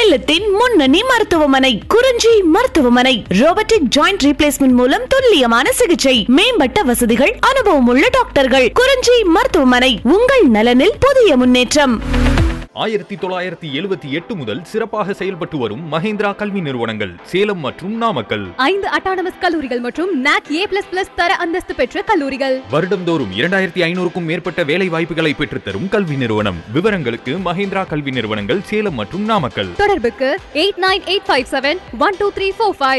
சேலத்தின் முன்னணி மருத்துவமனை குறிஞ்சி மருத்துவமனை ரோபோட்டிக் ஜாயிண்ட் ரீப்ளேஸ்மெண்ட் மூலம் துல்லியமான சிகிச்சை மேம்பட்ட வசதிகள் அனுபவம் உள்ள டாக்டர்கள் குறிஞ்சி மருத்துவமனை உங்கள் நலனில் புதிய முன்னேற்றம் ஆயிரத்தி தொள்ளாயிரத்தி எழுபத்தி எட்டு முதல் சிறப்பாக செயல்பட்டு வரும் மஹேந்திரா கல்வி நிறுவனங்கள் சேலம் மற்றும் நாமக்கல் ஐந்து அட்டானமஸ் கல்லூரிகள் மற்றும் நாக் ஏ பிளஸ் பிளஸ் தர அந்தஸ்து பெற்ற கல்லூரிகள் வருடம்தோறும் இரண்டாயிரத்தி ஐநூறுக்கும் மேற்பட்ட வேலை வாய்ப்புகளை பெற்றுத்தரும் கல்வி நிறுவனம் விவரங்களுக்கு மஹேந்திரா கல்வி நிறுவனங்கள் சேலம் மற்றும் நாமக்கல் தொடர்புக்கு eight nine eight five seven one two three four five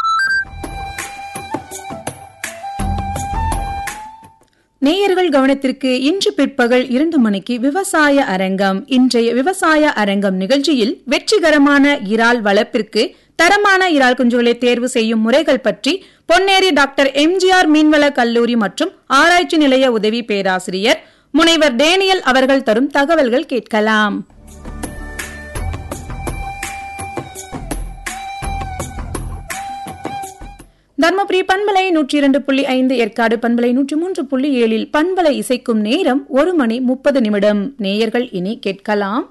நேயர்கள் கவனத்திற்கு இன்று பிற்பகல் இரண்டு மணிக்கு விவசாய அரங்கம் இன்றைய விவசாய அரங்கம் நிகழ்ச்சியில் வெற்றிகரமான இறால் வளர்ப்பிற்கு தரமான இறால் குஞ்சுகளை தேர்வு செய்யும் முறைகள் பற்றி பொன்னேரி டாக்டர் எம்ஜிஆர் மீன்வள கல்லூரி மற்றும் ஆராய்ச்சி நிலைய உதவி பேராசிரியர் முனைவர் டேனியல் அவர்கள் தரும் தகவல்கள் கேட்கலாம் தர்மபுரி பண்பலை நூற்றி இரண்டு புள்ளி ஐந்து ஏற்காடு பண்பலை நூற்றி மூன்று புள்ளி ஏழில் பண்பலை இசைக்கும் நேரம் ஒரு மணி முப்பது நிமிடம் நேயர்கள் இனி கேட்கலாம்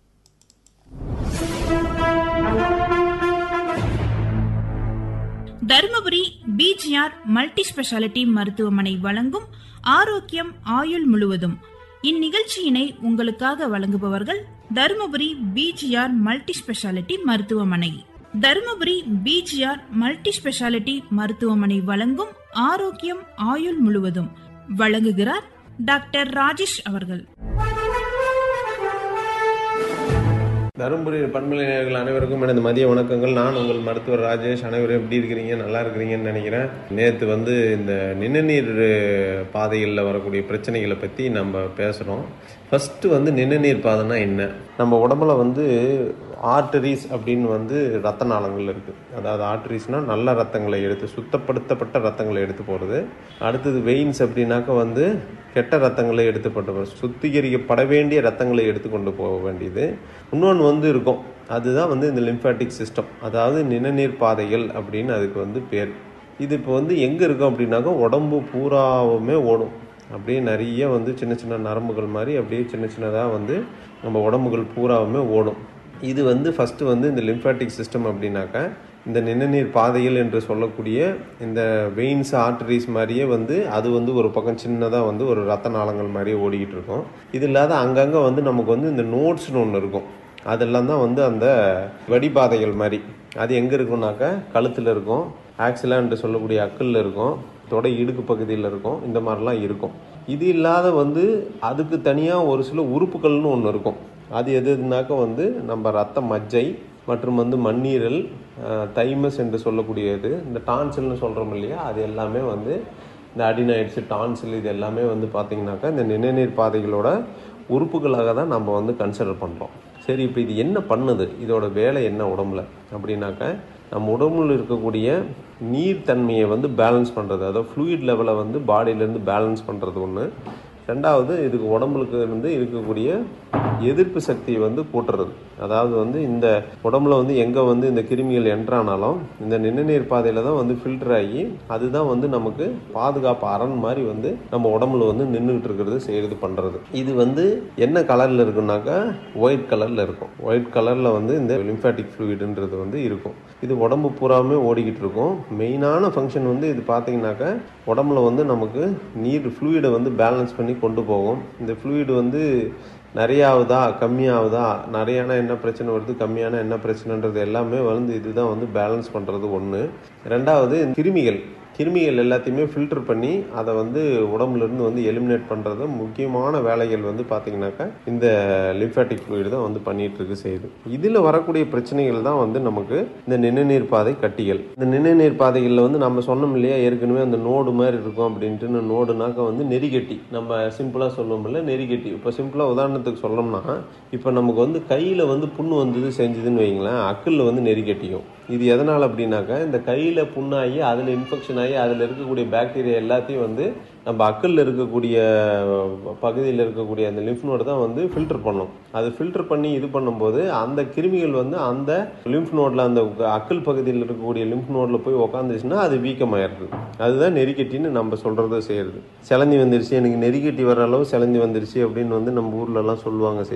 தருமபுரி பிஜிஆர் மல்டி ஸ்பெஷாலிட்டி மருத்துவமனை வழங்கும் ஆரோக்கியம் ஆயுள் முழுவதும் இந்நிகழ்ச்சியினை உங்களுக்காக வழங்குபவர்கள் தருமபுரி பிஜிஆர் மல்டி ஸ்பெஷாலிட்டி மருத்துவமனை தருமபுரி பிஜிஆர் மல்டி ஸ்பெஷாலிட்டி மருத்துவமனை வழங்கும் ஆரோக்கியம் ஆயுள் முழுவதும் வழங்குகிறார் டாக்டர் ராஜேஷ் அவர்கள் தருமபுரி பண்பலை நேயர்கள் அனைவருக்கும் எனது மதிய வணக்கங்கள் நான் உங்கள் மருத்துவர் ராஜேஷ் அனைவரும் எப்படி இருக்கிறீங்க நல்லா இருக்கிறீங்கன்னு நினைக்கிறேன் நேற்று வந்து இந்த நிணநீர் பாதைகளில் வரக்கூடிய பிரச்சனைகளை பற்றி நம்ம பேசுகிறோம் ஃபஸ்ட்டு வந்து நிணநீர் பாதைனா என்ன நம்ம உடம்புல வந்து ஆர்டரிஸ் அப்படின்னு வந்து ரத்த நாளங்கள் இருக்குது அதாவது ஆர்டரிஸ்னால் நல்ல ரத்தங்களை எடுத்து சுத்தப்படுத்தப்பட்ட ரத்தங்களை எடுத்து போகிறது அடுத்தது வெயின்ஸ் அப்படின்னாக்க வந்து கெட்ட ரத்தங்களை எடுத்துப்பட்டு போகிறது சுத்திகரிக்கப்பட வேண்டிய ரத்தங்களை எடுத்து கொண்டு போக வேண்டியது இன்னொன்று வந்து இருக்கும் அதுதான் வந்து இந்த லிம்ஃபாட்டிக் சிஸ்டம் அதாவது நிணநீர் பாதைகள் அப்படின்னு அதுக்கு வந்து பேர் இது இப்போ வந்து எங்கே இருக்கும் அப்படின்னாக்கா உடம்பு பூராவுமே ஓடும் அப்படியே நிறைய வந்து சின்ன சின்ன நரம்புகள் மாதிரி அப்படியே சின்ன சின்னதாக வந்து நம்ம உடம்புகள் பூராவுமே ஓடும் இது வந்து ஃபஸ்ட்டு வந்து இந்த லிம்ஃபாட்டிக் சிஸ்டம் அப்படின்னாக்கா இந்த நிணநீர் பாதைகள் என்று சொல்லக்கூடிய இந்த வெயின்ஸ் ஆர்டரிஸ் மாதிரியே வந்து அது வந்து ஒரு பக்கம் சின்னதாக வந்து ஒரு ரத்த நாளங்கள் மாதிரியே ஓடிக்கிட்டு இருக்கும் இது இல்லாத அங்கங்கே வந்து நமக்கு வந்து இந்த நோட்ஸ்னு ஒன்று இருக்கும் அதெல்லாம் தான் வந்து அந்த வடிபாதைகள் மாதிரி அது எங்கே இருக்கும்னாக்கா கழுத்தில் இருக்கும் ஆக்சிலா என்று சொல்லக்கூடிய அக்கல்ல இருக்கும் தொடை இடுக்கு பகுதியில் இருக்கும் இந்த மாதிரிலாம் இருக்கும் இது இல்லாத வந்து அதுக்கு தனியாக ஒரு சில உறுப்புகள்னு ஒன்று இருக்கும் அது எதுனாக்க வந்து நம்ம ரத்த மஜ்ஜை மற்றும் வந்து மண்ணீரல் தைமஸ் என்று சொல்லக்கூடியது இந்த டான்சில்னு சொல்கிறோம் இல்லையா அது எல்லாமே வந்து இந்த அடினாய்ட்ஸு டான்சில் இது எல்லாமே வந்து பார்த்திங்கனாக்கா இந்த நிணநீர் பாதைகளோட உறுப்புகளாக தான் நம்ம வந்து கன்சிடர் பண்ணுறோம் சரி இப்போ இது என்ன பண்ணுது இதோட வேலை என்ன உடம்புல அப்படின்னாக்கா நம்ம உடம்புல இருக்கக்கூடிய நீர் தன்மையை வந்து பேலன்ஸ் பண்ணுறது அதாவது ஃப்ளூயிட் லெவலை வந்து பாடியிலேருந்து பேலன்ஸ் பண்ணுறது ஒன்று ரெண்டாவது இதுக்கு உடம்புக்கு இருந்து இருக்கக்கூடிய எதிர்ப்பு சக்தியை வந்து கூட்டுறது அதாவது வந்து இந்த உடம்புல வந்து எங்கே வந்து இந்த கிருமிகள் என்ட்ரானாலும் இந்த நிணநீர் பாதையில் தான் வந்து ஃபில்டர் ஆகி அதுதான் வந்து நமக்கு பாதுகாப்பு அரண் மாதிரி வந்து நம்ம உடம்புல வந்து நின்றுட்டு இருக்கிறது செய்கிறது பண்ணுறது இது வந்து என்ன கலரில் இருக்குன்னாக்கா ஒயிட் கலரில் இருக்கும் ஒயிட் கலரில் வந்து இந்த லிம்ஃபாட்டிக் ஃப்ளூயிடுன்றது வந்து இருக்கும் இது உடம்பு பூராமே ஓடிக்கிட்டு இருக்கும் மெயினான ஃபங்க்ஷன் வந்து இது பார்த்தீங்கன்னாக்கா உடம்புல வந்து நமக்கு நீர் ஃப்ளூயிடை வந்து பேலன்ஸ் பண்ணி கொண்டு போகும் இந்த ஃப்ளூயிடு வந்து நிறையாவுதா கம்மியாகுதா நிறையானா என்ன பிரச்சனை வருது கம்மியான என்ன பிரச்சனைன்றது எல்லாமே வந்து இதுதான் வந்து பேலன்ஸ் பண்ணுறது ஒன்று ரெண்டாவது கிருமிகள் கிருமிகள் எல்லாத்தையுமே ஃபில்டர் பண்ணி அதை வந்து உடம்புலேருந்து வந்து எலிமினேட் பண்ணுறது முக்கியமான வேலைகள் வந்து பார்த்திங்கனாக்கா இந்த லிம்ஃபாட்டிக் ஃப்ளூயிடு தான் வந்து பண்ணிகிட்டு இருக்கு செய்யுது இதில் வரக்கூடிய பிரச்சனைகள் தான் வந்து நமக்கு இந்த நிணநீர் பாதை கட்டிகள் இந்த நிணநீர் பாதைகளில் வந்து நம்ம சொன்னோம் இல்லையா ஏற்கனவே அந்த நோடு மாதிரி இருக்கும் அப்படின்ட்டு நோடுனாக்க வந்து நெறிகட்டி நம்ம சிம்பிளாக சொல்லுவோம்ல நெறிகட்டி இப்போ சிம்பிளாக உதாரணத்துக்கு சொல்லணும்னா இப்போ நமக்கு வந்து கையில் வந்து புண்ணு வந்தது செஞ்சதுன்னு வைங்களேன் அக்கில் வந்து நெறிகட்டிக்கும் இது எதனால் அப்படின்னாக்கா இந்த கையில் புண்ணாகி அதில் இன்ஃபெக்ஷன் ஆகி அதில் இருக்கக்கூடிய பாக்டீரியா எல்லாத்தையும் வந்து நம்ம அக்கல்ல இருக்கக்கூடிய பகுதியில் இருக்கக்கூடிய அந்த லிம்ஃப் நோடு தான் வந்து ஃபில்டர் பண்ணும் அது ஃபில்டர் பண்ணி இது பண்ணும்போது அந்த கிருமிகள் வந்து அந்த லிம்ஃப் நோடில் அந்த அக்கல் பகுதியில் இருக்கக்கூடிய லிம்ஃப் நோடில் போய் உக்காந்துச்சுன்னா அது வீக்கமாயிருது அதுதான் நெறிக்கட்டின்னு நம்ம சொல்கிறத செய்யறது சிலந்தி வந்துருச்சு எனக்கு நெறிக்கட்டி வர அளவு சிலந்தி வந்துருச்சு அப்படின்னு வந்து நம்ம ஊர்லலாம் சொல்லுவாங்க